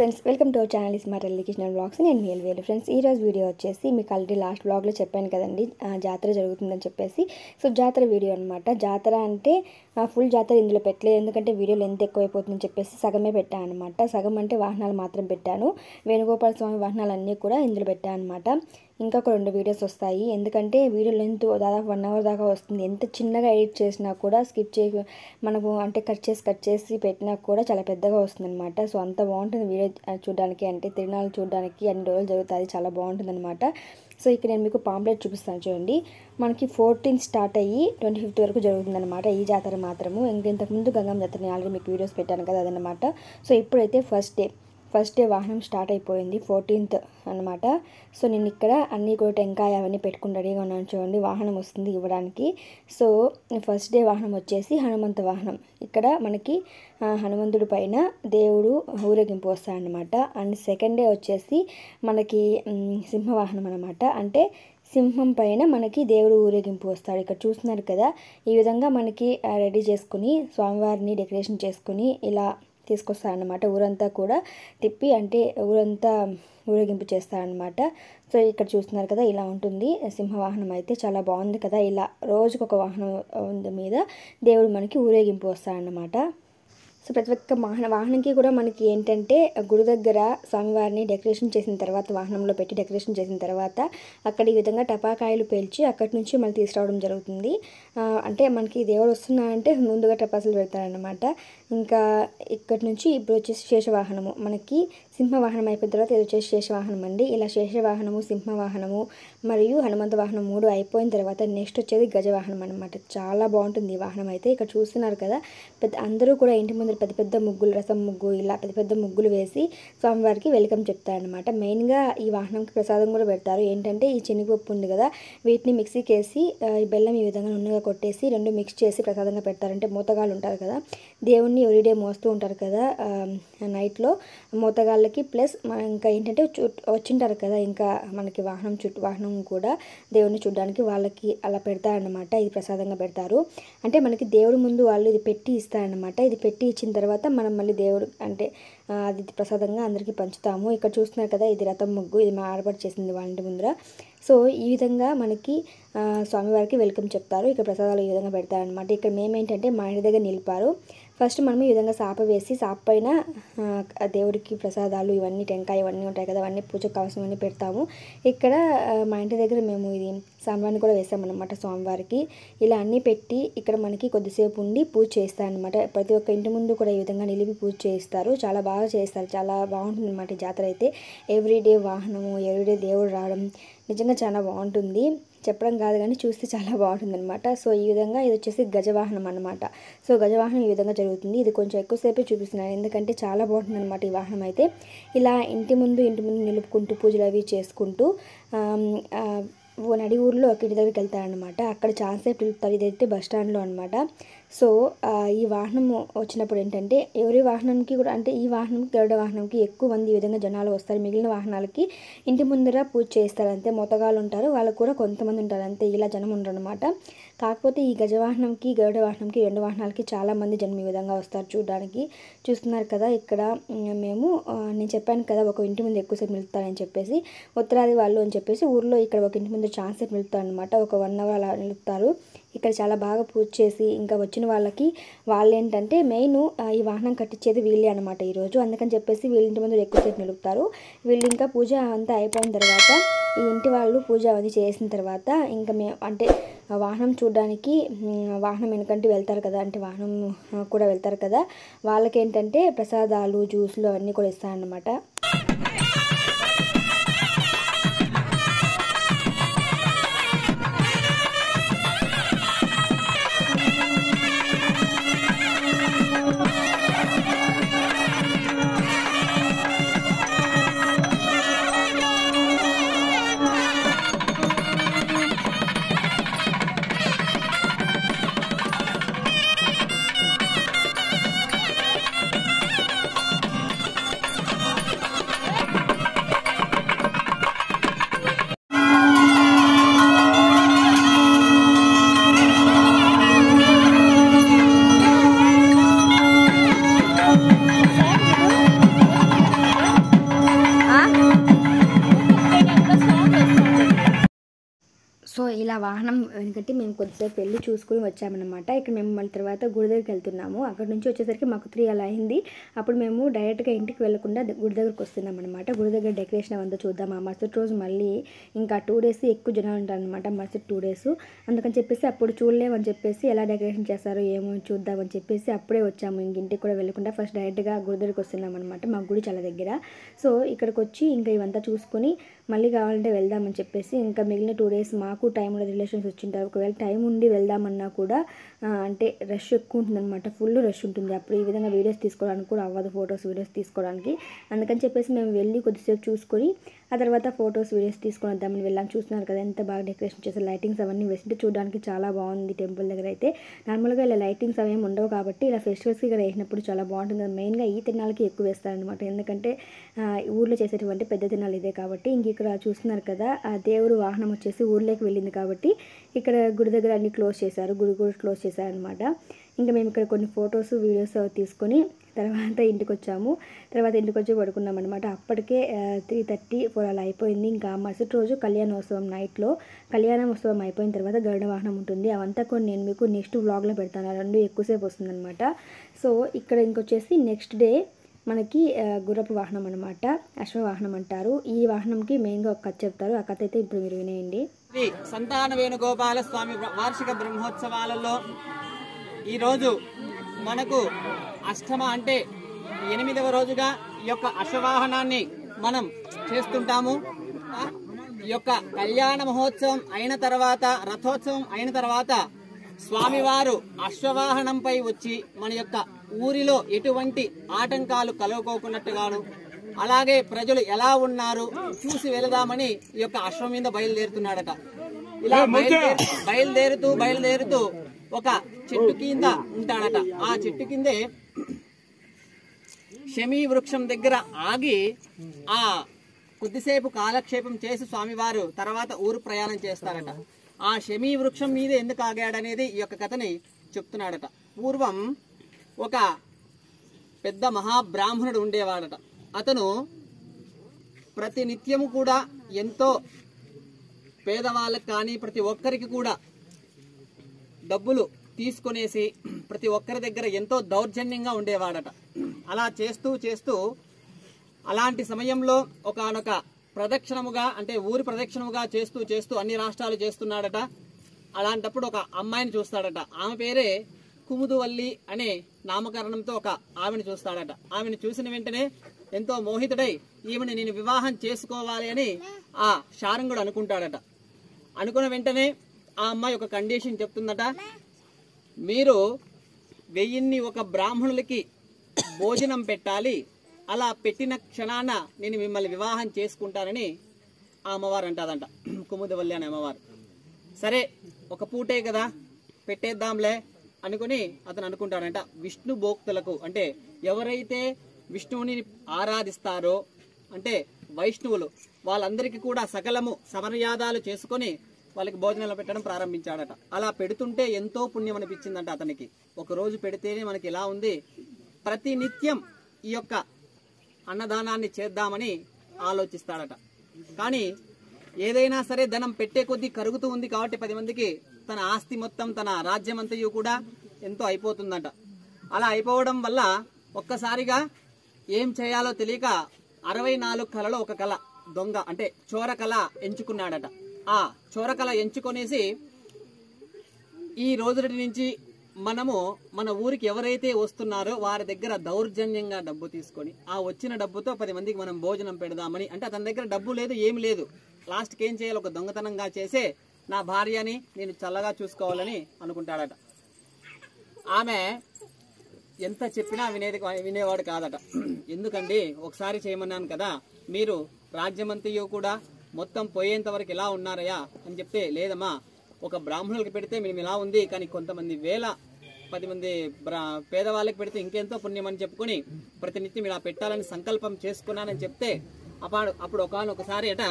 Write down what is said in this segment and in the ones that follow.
friends welcome to our channel is మా Kishan blogs నేను వేలు వేలు ఫ్రెండ్స్ ఈ రోజు వీడియో వచ్చేసి మీకు ఆల్రెడీ లాస్ట్ బ్లాగ్లో చెప్పాను కదండి ఆ, జాతర జరుగుతుందని చెప్పేసి సో జాతర వీడియో అనమాట జాతర అంటే ఫుల్ జాతర ఇందులో పెట్టలేదు ఎందుకంటే వీడియో లెంత్ ఎక్కువైపోతుందని చెప్పేసి సగమే పెట్టాను అనమాట సగం అంటే వాహనాలు మాత్రం పెట్టాను వేణుగోపాల స్వామి వాహనాలు అన్నీ కూడా ఇందులో పెట్టాను అనమాట ఇంకా ఒక రెండు వీడియోస్ వస్తాయి ఎందుకంటే వీడియో లెంత్ దాదాపు వన్ అవర్ దాకా వస్తుంది ఎంత చిన్నగా ఎడిట్ చేసినా కూడా స్కిప్ చేయ మనకు అంటే కట్ చేసి కట్ చేసి పెట్టినా కూడా చాలా పెద్దగా వస్తుంది అనమాట సో అంత బాగుంటుంది వీడియో చూడడానికి అంటే తిరునాళ్ళు చూడడానికి అన్ని రోజులు జరుగుతుంది చాలా బాగుంటుంది అనమాట సో ఇక్కడ నేను మీకు పాంప్లెట్ చూపిస్తాను చూడండి మనకి ఫోర్టీన్ స్టార్ట్ అయ్యి ట్వంటీ ఫిఫ్త్ వరకు జరుగుతుందన్నమాట ఈ జాతర మాత్రము ఇంక ఇంతకుముందు గంగమ్మ జాతర నేను ఆల్రెడీ మీకు వీడియోస్ పెట్టాను కదా అదనమాట సో ఇప్పుడైతే ఫస్ట్ డే ఫస్ట్ డే వాహనం స్టార్ట్ అయిపోయింది ఫోర్టీన్త్ అనమాట సో నేను ఇక్కడ అన్నీ కూడా టెంకాయ అవన్నీ పెట్టుకుని రెడీగా ఉన్నాను చూడండి వాహనం వస్తుంది ఇవ్వడానికి సో ఫస్ట్ డే వాహనం వచ్చేసి హనుమంత వాహనం ఇక్కడ మనకి ఆ, హనుమంతుడి పైన దేవుడు ఊరేగింపు వస్తాడనమాట అండ్ సెకండ్ డే వచ్చేసి మనకి మ్, సింహవాహనం అనమాట అంటే సింహం పైన మనకి దేవుడు ఊరేగింపు వస్తాడు ఇక్కడ చూస్తున్నారు కదా ఈ విధంగా మనకి ఆ, రెడీ చేసుకుని స్వామివారిని డెకరేషన్ చేసుకుని ఇలా తీసుకొస్తారనమాట ఊరంతా కూడా తిప్పి అంటే ఊరంతా ఊరేగింపు చేస్తారనమాట సో ఇక్కడ చూస్తున్నారు కదా ఇలా ఉంటుంది సింహవాహనం అయితే చాలా బాగుంది కదా ఇలా రోజుకొక ఒక వాహనం ఉంది మీద దేవుడు మనకి ఊరేగింపు వస్తారనమాట సో ప్రతి ఒక్క వాహన వాహనంకి కూడా మనకి ఏంటంటే గుడి దగ్గర స్వామివారిని డెకరేషన్ చేసిన తర్వాత వాహనంలో పెట్టి డెకరేషన్ చేసిన తర్వాత అక్కడ ఈ విధంగా టపాకాయలు పేల్చి అక్కడి నుంచి మళ్ళీ తీసుకురావడం జరుగుతుంది ఆ, అంటే మనకి దేవుడు వస్తున్నారంటే ముందుగా టపాసులు పెడతారనమాట ఇంకా ఇక్కడి నుంచి ఇప్పుడు వచ్చేసి శేషవాహనము మనకి సింహవాహనం అయిపోయిన తర్వాత ఇది వచ్చేసి శేషవాహనం అండి ఇలా శేషవాహనము సింహవాహనము మరియు హనుమంత వాహనం మూడు అయిపోయిన తర్వాత నెక్స్ట్ వచ్చేది గజవాహనం అనమాట చాలా బాగుంటుంది ఈ వాహనం అయితే ఇక్కడ చూస్తున్నారు కదా పెద్ద అందరూ కూడా ఇంటి ముందర పెద్ద పెద్ద ముగ్గులు రసం ముగ్గు ఇలా పెద్ద పెద్ద ముగ్గులు వేసి స్వామివారికి వెల్కమ్ చెప్తారనమాట మెయిన్గా ఈ వాహనంకి ప్రసాదం కూడా పెడతారు ఏంటంటే ఈ శనగపప్పు ఉంది కదా వీటిని మిక్సీకి వేసి ఆ, ఈ బెల్లం ఈ విధంగా నున్నగా కొట్టేసి రెండు మిక్స్ చేసి ప్రసాదంగా పెడతారంటే మూతగాళ్ళు ఉంటారు కదా దేవుణ్ణి ఎవ్రీడే మోస్తూ ఉంటారు కదా ఆ, నైట్లో మూతగాళ్ళకి ప్లస్ మన- ఇంకా ఏంటంటే చుట్ వచ్చింటారు కదా ఇంకా మనకి వాహనం చుట్టూ వాహనం కూడా దేవుణ్ణి చూడడానికి వాళ్ళకి అలా పెడతారనమాట ఇది ప్రసాదంగా పెడతారు అంటే మనకి దేవుడి ముందు వాళ్ళు ఇది పెట్టి ఇస్తారనమాట ఇది పెట్టి ఇచ్చిన తర్వాత మనం మళ్ళీ దేవుడు అంటే ఆ, అది ప్రసాదంగా అందరికీ పంచుతాము ఇక్కడ చూస్తున్నారు కదా ఇది రథం ముగ్గు ఇది మా ఆడపడి చేసింది వాళ్ళ ఇంటి ముందర సో ఈ విధంగా మనకి ఆ, స్వామివారికి వెల్కమ్ చెప్తారు ఇక్కడ ప్రసాదాలు ఈ విధంగా పెడతారనమాట ఇక్కడ మేము ఏంటంటే మా ఇంటి దగ్గర నిలిపారు ఫస్ట్ మనం ఈ విధంగా సాప వేసి సాప పైన ఆ, ఆ దేవుడికి ప్రసాదాలు ఇవన్నీ టెంకాయ ఇవన్నీ ఉంటాయి కదా అవన్నీ పూజకు కావాల్సినవన్నీ పెడతాము ఇక్కడ ఆ, మా ఇంటి దగ్గర మేము ఇది సాంబ్రాన్ని కూడా వేసామన్నమాట స్వామివారికి ఇలా అన్నీ పెట్టి ఇక్కడ మనకి కొద్దిసేపు ఉండి పూజ చేస్తారనమాట ప్రతి ఒక్క ఇంటి ముందు కూడా ఈ విధంగా నిలిపి పూజ చేస్తారు చాలా బాగా చేస్తారు చాలా బాగుంటుంది అనమాట జాతర అయితే ఎవ్రీడే వాహనము ఎవ్రీడే దేవుడు రావడం నిజంగా చాలా బాగుంటుంది చెప్పడం కాదు కానీ చూస్తే చాలా బాగుంటుంది అనమాట సో ఈ విధంగా ఇది వచ్చేసి గజవాహనం అనమాట సో గజవాహనం ఈ విధంగా జరుగుతుంది ఇది కొంచెం ఎక్కువసేపే చూపిస్తున్నాను ఎందుకంటే చాలా బాగుంటుంది అనమాట ఈ వాహనం అయితే ఇలా ఇంటి ముందు ఇంటి ముందు నిలుపుకుంటూ పూజలు అవి చేసుకుంటూ ఆమ్, ఆ, ఓ నడి ఊర్లో ఒక ఇంటి దగ్గరికి వెళ్తారనమాట అక్కడ చాలాసేపు నిలుపుతారు ఇదైతే బస్ స్టాండ్లో అనమాట సో ఆ, ఈ వాహనం వచ్చినప్పుడు ఏంటంటే ఎవరి వాహనంకి కూడా అంటే ఈ వాహనం గరుడ వాహనంకి ఎక్కువ మంది ఈ విధంగా జనాలు వస్తారు మిగిలిన వాహనాలకి ఇంటి ముందర పూజ చేస్తారు అంతే మొతగాళ్ళు ఉంటారు వాళ్ళకు కూడా కొంతమంది ఉంటారు అంతే ఇలా జనం ఉండరు అనమాట కాకపోతే ఈ గజవాహనంకి గరుడ వాహనంకి రెండు వాహనాలకి చాలా మంది జనం ఈ విధంగా వస్తారు చూడడానికి చూస్తున్నారు కదా ఇక్కడ ఉమ్, మేము ఆ, నేను చెప్పాను కదా ఒక ఇంటి ముందు ఎక్కువసేపు నిలుపుతారని చెప్పేసి ఉత్తరాది వాళ్ళు అని చెప్పేసి ఊర్లో ఇక్కడ ఒక ఇంటి ముందు ఛాన్స్ సేపు నిలుపుతారు అనమాట ఒక వన్ అవర్ అలా నిలుపుతారు ఇక్కడ చాలా బాగా పూజ చేసి ఇంకా వచ్చిన వాళ్ళకి వాళ్ళు ఏంటంటే మెయిన్ ఈ వాహనం కట్టించేది వీళ్ళే అనమాట ఈరోజు అందుకని చెప్పేసి వీళ్ళ ఇంటి ముందు ఎక్కువసేపు నిలుపుతారు వీళ్ళు ఇంకా పూజ అంతా అయిపోయిన తర్వాత ఈ ఇంటి వాళ్ళు పూజ అది చేసిన తర్వాత ఇంకా మేము అంటే ఆ వాహనం చూడడానికి మ్, వాహనం వెనకంటే వెళ్తారు కదా అంటే వాహనం ఆ, కూడా వెళ్తారు కదా వాళ్ళకి ఏంటంటే ప్రసాదాలు జ్యూస్లు అన్నీ కూడా ఇస్తారనమాట వాహనం ఎందుకంటే మేము కొద్దిసేపు వెళ్ళి చూసుకుని వచ్చామన్నమాట ఇక్కడ మేము మళ్ళీ తర్వాత గుడి దగ్గరికి వెళ్తున్నాము అక్కడ నుంచి వచ్చేసరికి మాకు త్రీ అలా అయింది అప్పుడు మేము డైరెక్ట్గా ఇంటికి వెళ్ళకుండా ద- గుడి దగ్గరికి వస్తున్నాం అనమాట గుడి దగ్గర డెకరేషన్ అవంతా చూద్దాం ఆ మరుసటి రోజు మళ్ళీ ఇంకా టూ డేస్ ఎక్కువ జనాలు ఉంటారనమాట మరుసటి టూ డేస్ అందుకని చెప్పేసి అప్పుడు చూడలేమని చెప్పేసి ఎలా డెకరేషన్ చేస్తారో ఏమో చూద్దామని చెప్పేసి అప్పుడే వచ్చాము ఇంక ఇంటికి కూడా వెళ్ళకుండా ఫస్ట్ డైరెక్ట్గా గుడి దగ్గరికి వస్తున్నాం అనమాట మా గుడి చాలా దగ్గర సో ఇక్కడికి వచ్చి ఇంకా ఇవంతా చూసుకొని మళ్ళీ కావాలంటే వెళ్దామని చెప్పేసి ఇంకా మిగిలిన టూ డేస్ మాకు టైం ఉన్న రిలేషన్స్ వచ్చింటారు ఒకవేళ టైం ఉండి వెళ్దామన్నా కూడా ఆ, అంటే రష్ ఎక్కువ ఉంటుందన్నమాట ఫుల్ రష్ ఉంటుంది అప్పుడు ఈ విధంగా వీడియోస్ తీసుకోవడానికి కూడా అవ్వదు ఫొటోస్ వీడియోస్ తీసుకోవడానికి అందుకని చెప్పేసి మేము వెళ్ళి కొద్దిసేపు చూసుకొని ఆ తర్వాత ఫొటోస్ వీడియోస్ తీసుకొని వద్దామని వెళ్ళాం చూస్తున్నారు కదా ఎంత బాగా డెకరేషన్ చేశారు లైటింగ్స్ అవన్నీ వేసింటే చూడడానికి చాలా బాగుంది టెంపుల్ దగ్గర అయితే నార్మల్గా ఇలా లైటింగ్స్ అవి ఏమి ఉండవు కాబట్టి ఇలా ఫెస్టివల్స్కి ఇక్కడ వేసినప్పుడు చాలా బాగుంటుంది మెయిన్గా ఈ తిరణాలకి ఎక్కువ వేస్తారనమాట ఎందుకంటే ఆ, ఊర్లో చేసేటువంటి పెద్ద తిరణాలు ఇదే కాబట్టి ఇంక ఇక్కడ చూస్తున్నారు కదా ఆ దేవుడు వాహనం వచ్చేసి ఊర్లోకి వెళ్ళింది కాబట్టి ఇక్కడ గుడి దగ్గర అన్ని క్లోజ్ చేశారు గుడి కూడా క్లోజ్ చేశారనమాట ఇంకా మేము ఇక్కడ కొన్ని ఫొటోస్ వీడియోస్ తీసుకొని తర్వాత ఇంటికి వచ్చాము తర్వాత ఇంటికి వచ్చి పడుకున్నాం అనమాట అప్పటికే త్రీ థర్టీ ఫోర్ అలా అయిపోయింది ఇంకా మరుసటి రోజు కళ్యాణోత్సవం నైట్లో కళ్యాణోత్సవం అయిపోయిన తర్వాత గరుడ వాహనం ఉంటుంది అవంతా కొన్ని నేను మీకు నెక్స్ట్ వ్లాగ్లో పెడతాను ఆ రెండు ఎక్కువసేపు వస్తుందన్నమాట సో ఇక్కడ ఇంకొచ్చేసి నెక్స్ట్ డే మనకి ఆ, గుర్రపు వాహనం అనమాట అశ్వవాహనం అంటారు ఈ వాహనంకి మెయిన్గా ఒక కథ చెప్తారు ఆ కథ అయితే ఇప్పుడు మీరు వినేయండి శ్రీ సంతాన వేణుగోపాల స్వామి వార్షిక బ్రహ్మోత్సవాలలో ఈరోజు మనకు అష్టమ అంటే ఎనిమిదవ రోజుగా ఈ యొక్క అశ్వవాహనాన్ని మనం చేస్తుంటాము ఆ, ఈ యొక్క కళ్యాణ మహోత్సవం అయిన తర్వాత రథోత్సవం అయిన తర్వాత స్వామివారు అశ్వవాహనంపై వచ్చి మన యొక్క ఊరిలో ఎటువంటి ఆటంకాలు కలుగుకోకున్నట్టుగాను అలాగే ప్రజలు ఎలా ఉన్నారు చూసి వెళదామని ఈ యొక్క అశ్వం మీద బయలుదేరుతున్నాడట ఇలా బయలుదేరు బయలుదేరుతూ బయలుదేరుతూ ఒక చెట్టు కింద ఉంటాడట ఆ చెట్టు కిందే శమీ వృక్షం దగ్గర ఆగి ఆ కొద్దిసేపు కాలక్షేపం చేసి స్వామివారు తర్వాత ఊరు ప్రయాణం చేస్తారట ఆ శమీ వృక్షం మీద ఎందుకు ఆగాడనేది ఈ యొక్క కథని చెప్తున్నాడట పూర్వం ఒక పెద్ద మహాబ్రాహ్మణుడు ఉండేవాడట అతను ప్రతి నిత్యము కూడా ఎంతో పేదవాళ్ళకి కానీ ప్రతి ఒక్కరికి కూడా డబ్బులు తీసుకొనేసి ప్రతి ఒక్కరి దగ్గర ఎంతో దౌర్జన్యంగా ఉండేవాడట అలా చేస్తూ చేస్తూ అలాంటి సమయంలో ఒకానొక ప్రదక్షిణముగా అంటే ఊరి ప్రదక్షిణముగా చేస్తూ చేస్తూ అన్ని రాష్ట్రాలు చేస్తున్నాడట అలాంటప్పుడు ఒక అమ్మాయిని చూస్తాడట ఆమె పేరే కుముదువల్లి అనే నామకరణంతో ఒక ఆమెను చూస్తాడట ఆమెను చూసిన వెంటనే ఎంతో మోహితుడై ఈమెను నేను వివాహం చేసుకోవాలి అని ఆ శారంగుడు అనుకుంటాడట అనుకున్న వెంటనే ఆ అమ్మాయి ఒక కండిషన్ చెప్తుందట మీరు వెయ్యిన్ని ఒక బ్రాహ్మణులకి భోజనం పెట్టాలి అలా పెట్టిన క్షణాన నేను మిమ్మల్ని వివాహం చేసుకుంటానని ఆ అమ్మవారు అంటాదంట కుముదవల్లి అనే అమ్మవారు సరే ఒక పూటే కదా పెట్టేద్దాంలే అనుకుని అతను అనుకుంటాడంట విష్ణు భోక్తులకు అంటే ఎవరైతే విష్ణువుని ఆరాధిస్తారో అంటే వైష్ణవులు వాళ్ళందరికీ కూడా సకలము సమర్యాదాలు చేసుకొని వాళ్ళకి భోజనాలు పెట్టడం ప్రారంభించాడట అలా పెడుతుంటే ఎంతో పుణ్యం అనిపించిందంట అతనికి ఒక రోజు పెడితేనే మనకి ఎలా ఉంది ప్రతి నిత్యం ఈ యొక్క అన్నదానాన్ని చేద్దామని ఆలోచిస్తాడట కానీ ఏదైనా సరే ధనం పెట్టే కొద్దీ కరుగుతూ ఉంది కాబట్టి పది మందికి తన ఆస్తి మొత్తం తన రాజ్యం అంతయు కూడా ఎంతో అయిపోతుందంట అలా అయిపోవడం వల్ల ఒక్కసారిగా ఏం చేయాలో తెలియక అరవై నాలుగు కళలో ఒక కళ దొంగ అంటే చోర కళ ఎంచుకున్నాడట ఆ చోర కళ ఎంచుకొనేసి ఈ రోజుటి నుంచి మనము మన ఊరికి ఎవరైతే వస్తున్నారో వారి దగ్గర దౌర్జన్యంగా డబ్బు తీసుకొని ఆ వచ్చిన డబ్బుతో పది మందికి మనం భోజనం పెడదామని అంటే అతని దగ్గర డబ్బు లేదు ఏమి లేదు లాస్ట్కి ఏం చేయాలి ఒక దొంగతనంగా చేసే నా భార్యని నేను చల్లగా చూసుకోవాలని అనుకుంటాడట ఆమె ఎంత చెప్పినా వినేది వినేవాడు కాదట ఎందుకండి ఒకసారి చేయమన్నాను కదా మీరు రాజ్యమంతయు కూడా మొత్తం పోయేంత వరకు ఎలా ఉన్నారయ్యా అని చెప్తే లేదమ్మా ఒక బ్రాహ్మణులకి పెడితే మేము ఇలా ఉంది కానీ కొంతమంది వేల పది మంది బ్రా పేదవాళ్ళకి పెడితే ఇంకెంతో పుణ్యం అని చెప్పుకొని ప్రతినిత్యం ఇలా పెట్టాలని సంకల్పం చేసుకున్నానని చెప్తే అప్పుడు అప్పుడు ఒకనొకసారి అట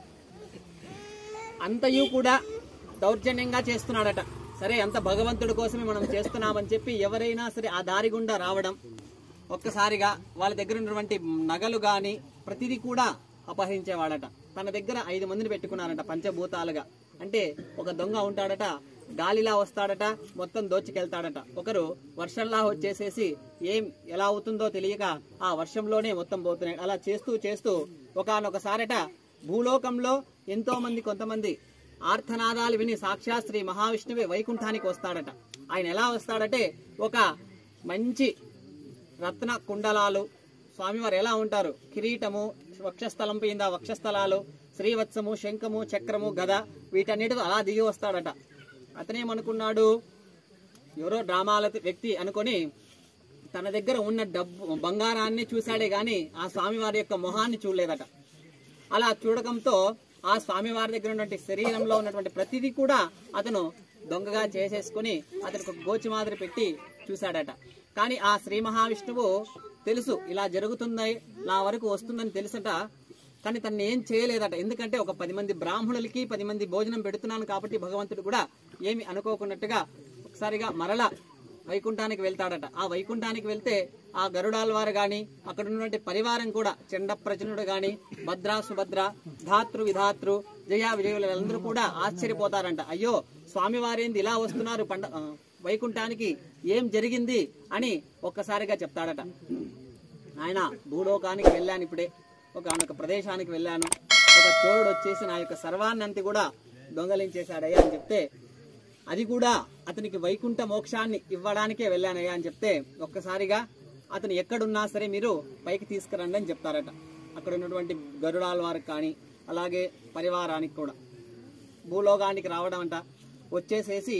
అంతయు కూడా దౌర్జన్యంగా చేస్తున్నాడట సరే అంత భగవంతుడి కోసమే మనం చేస్తున్నామని చెప్పి ఎవరైనా సరే ఆ దారి గుండా రావడం ఒక్కసారిగా వాళ్ళ దగ్గర ఉన్నటువంటి నగలు గాని ప్రతిదీ కూడా అపహరించేవాడట తన దగ్గర ఐదు మందిని పెట్టుకున్నారట పంచభూతాలుగా అంటే ఒక దొంగ ఉంటాడట గాలిలా వస్తాడట మొత్తం దోచుకెళ్తాడట ఒకరు వర్షంలా వచ్చేసేసి ఏం ఎలా అవుతుందో తెలియక ఆ వర్షంలోనే మొత్తం పోతున్నాయి అలా చేస్తూ చేస్తూ ఒకనొకసారట భూలోకంలో ఎంతో మంది కొంతమంది ఆర్తనాదాలు విని సాక్షాత్ శ్రీ మహావిష్ణువే వైకుంఠానికి వస్తాడట ఆయన ఎలా వస్తాడంటే ఒక మంచి రత్న కుండలాలు స్వామివారు ఎలా ఉంటారు కిరీటము వక్షస్థలం కింద వక్షస్థలాలు శ్రీవత్సము శంఖము చక్రము గద వీటన్నిటితో అలా దిగి వస్తాడట అతనేమనుకున్నాడు ఎవరో డ్రామాల వ్యక్తి అనుకొని తన దగ్గర ఉన్న డబ్బు బంగారాన్ని చూశాడే గాని ఆ స్వామివారి యొక్క మొహాన్ని చూడలేదట అలా చూడకంతో ఆ స్వామివారి దగ్గర ఉన్నటువంటి శరీరంలో ఉన్నటువంటి ప్రతిదీ కూడా అతను దొంగగా చేసేసుకుని అతనికి ఒక గోచి మాదిరి పెట్టి చూశాడట కానీ ఆ శ్రీ మహావిష్ణువు తెలుసు ఇలా జరుగుతుంది నా వరకు వస్తుందని తెలుసట కానీ తను ఏం చేయలేదట ఎందుకంటే ఒక పది మంది బ్రాహ్మణులకి పది మంది భోజనం పెడుతున్నాను కాబట్టి భగవంతుడు కూడా ఏమి అనుకోకున్నట్టుగా ఒకసారిగా మరల వైకుంఠానికి వెళ్తాడట ఆ వైకుంఠానికి వెళ్తే ఆ గరుడాల వారు గాని అక్కడ ఉన్నటువంటి పరివారం కూడా చెండ ప్రజనుడు గాని భద్ర సుభద్ర ధాతృ విధాతృ జయా విజయులు అందరూ కూడా ఆశ్చర్యపోతారంట అయ్యో స్వామివారేంది ఇలా వస్తున్నారు పండ ఆ, వైకుంఠానికి ఏం జరిగింది అని ఒక్కసారిగా చెప్తాడట ఆయన భూలోకానికి వెళ్ళాను ఇప్పుడే ఒక ఒక ప్రదేశానికి వెళ్ళాను ఒక చోరుడు వచ్చేసి నా యొక్క సర్వాన్నంతి కూడా దొంగలించేశాడయ్యా అని చెప్తే అది కూడా అతనికి వైకుంఠ మోక్షాన్ని ఇవ్వడానికే వెళ్ళానయ్యా అని చెప్తే ఒక్కసారిగా అతను ఎక్కడున్నా సరే మీరు పైకి తీసుకురండి అని చెప్తారట అక్కడ ఉన్నటువంటి గరుడాల వారికి కానీ అలాగే పరివారానికి కూడా భూలోకానికి రావడం అంట వచ్చేసేసి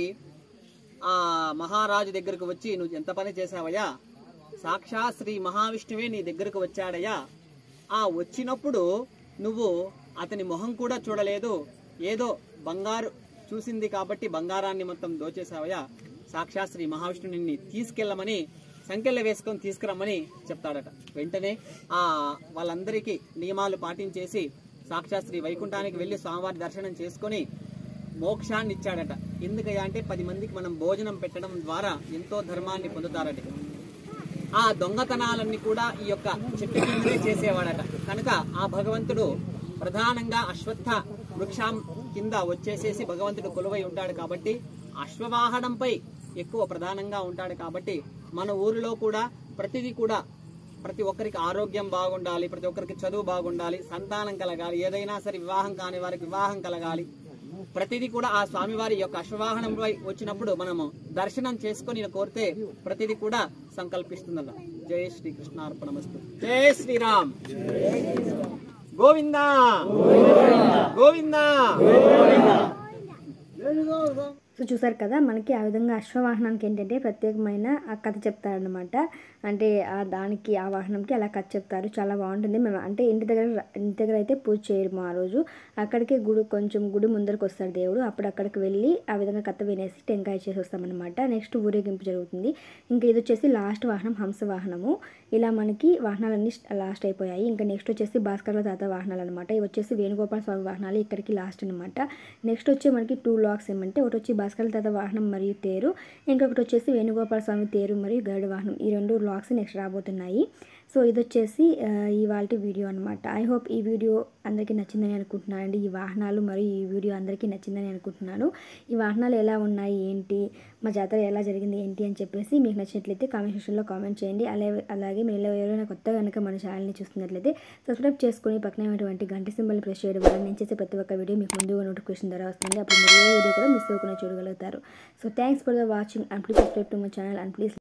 ఆ మహారాజు దగ్గరకు వచ్చి నువ్వు ఎంత పని చేశావయ్యా సాక్షాత్ శ్రీ మహావిష్ణువే నీ దగ్గరకు వచ్చాడయ్యా ఆ వచ్చినప్పుడు నువ్వు అతని మొహం కూడా చూడలేదు ఏదో బంగారు చూసింది కాబట్టి బంగారాన్ని మొత్తం దోచేసావయ్యా సాక్షాత్ శ్రీ మహావిష్ణువు నిన్ను తీసుకెళ్ళమని సంఖ్యలు వేసుకొని తీసుకురమ్మని చెప్తాడట వెంటనే ఆ వాళ్ళందరికీ నియమాలు పాటించేసి సాక్షాత్ శ్రీ వైకుంఠానికి వెళ్లి స్వామివారి దర్శనం చేసుకొని మోక్షాన్ని ఇచ్చాడట ఎందుకయ్యా అంటే పది మందికి మనం భోజనం పెట్టడం ద్వారా ఎంతో ధర్మాన్ని పొందుతారట ఆ దొంగతనాలన్నీ కూడా ఈ యొక్క చెట్టు కిందనే చేసేవాడట కనుక ఆ భగవంతుడు ప్రధానంగా అశ్వత్థ వృక్షం కింద వచ్చేసేసి భగవంతుడు కొలువై ఉంటాడు కాబట్టి అశ్వవాహనంపై ఎక్కువ ప్రధానంగా ఉంటాడు కాబట్టి మన ఊరిలో కూడా ప్రతిదీ కూడా ప్రతి ఒక్కరికి ఆరోగ్యం బాగుండాలి ప్రతి ఒక్కరికి చదువు బాగుండాలి సంతానం కలగాలి ఏదైనా సరే వివాహం కాని వారికి వివాహం కలగాలి ప్రతిదీ కూడా ఆ స్వామివారి యొక్క అశ్వవాహనంపై వచ్చినప్పుడు మనము దర్శనం చేసుకొని ఈయన కోరితే ప్రతిదీ కూడా సంకల్పిస్తుందన్న జయ శ్రీకృష్ణ అర్పణమస్తు జయ శ్రీరామ్ గోవిందా గోవిందా సో చూసారు కదా మనకి ఆ విధంగా అశ్వవాహనానికి ఏంటంటే ప్రత్యేకమైన ఆ కథ చెప్తారనమాట అంటే ఆ దానికి ఆ వాహనంకి అలా కథ చెప్తారు చాలా బాగుంటుంది మేము అంటే ఇంటి దగ్గర ఇంటి దగ్గర అయితే పూజ చేయము ఆ రోజు అక్కడికి గుడి కొంచెం గుడి ముందరకు వస్తాడు దేవుడు అప్పుడు అక్కడికి వెళ్ళి ఆ విధంగా కథ వినేసి టెంకాయ చేసి వస్తామన్నమాట నెక్స్ట్ ఊరేగింపు జరుగుతుంది ఇంకా ఇది వచ్చేసి లాస్ట్ వాహనం హంస వాహనము ఇలా మనకి వాహనాలన్నీ లాస్ట్ అయిపోయాయి ఇంకా నెక్స్ట్ వచ్చేసి భాస్కర్ల తాత వాహనాలు అనమాట ఇవి వచ్చేసి వేణుగోపాల స్వామి వాహనాలు ఇక్కడికి లాస్ట్ అనమాట నెక్స్ట్ వచ్చి మనకి టూ లాక్స్ ఏమంటే ఒకటి వచ్చి భాస్కర్ల తాత వాహనం మరియు తేరు ఇంకొకటి వచ్చేసి వేణుగోపాల స్వామి తేరు మరియు గరుడ వాహనం ఈ రెండు లాక్స్ నెక్స్ట్ రాబోతున్నాయి సో ఇది వచ్చేసి ఇవాళ వీడియో అనమాట ఐ హోప్ ఈ వీడియో అందరికీ నచ్చిందని అనుకుంటున్నాను అండి ఈ వాహనాలు మరియు ఈ వీడియో అందరికీ నచ్చిందని అనుకుంటున్నాను ఈ వాహనాలు ఎలా ఉన్నాయి ఏంటి మా జాతర ఎలా జరిగింది ఏంటి అని చెప్పేసి మీకు నచ్చినట్లయితే కామెంట్ సెక్షన్లో కామెంట్ చేయండి అలాగే అలాగే మీరు ఎవరైనా కొత్తగా కనుక మన ఛానల్ని చూస్తున్నట్లయితే సబ్స్క్రైబ్ చేసుకుని పక్కన ఉన్నటువంటి గంట సింబల్ని ప్రెస్ చేయడం వల్ల నేను చేసే ప్రతి ఒక్క వీడియో మీకు ముందుగా నోటిఫికేషన్ ద్వారా వస్తుంది అప్పుడు మీరు ఏ వీడియో కూడా మిస్ అవ్వకుండా చూడగలుగుతారు so thanks for the watching and please subscribe to my channel and please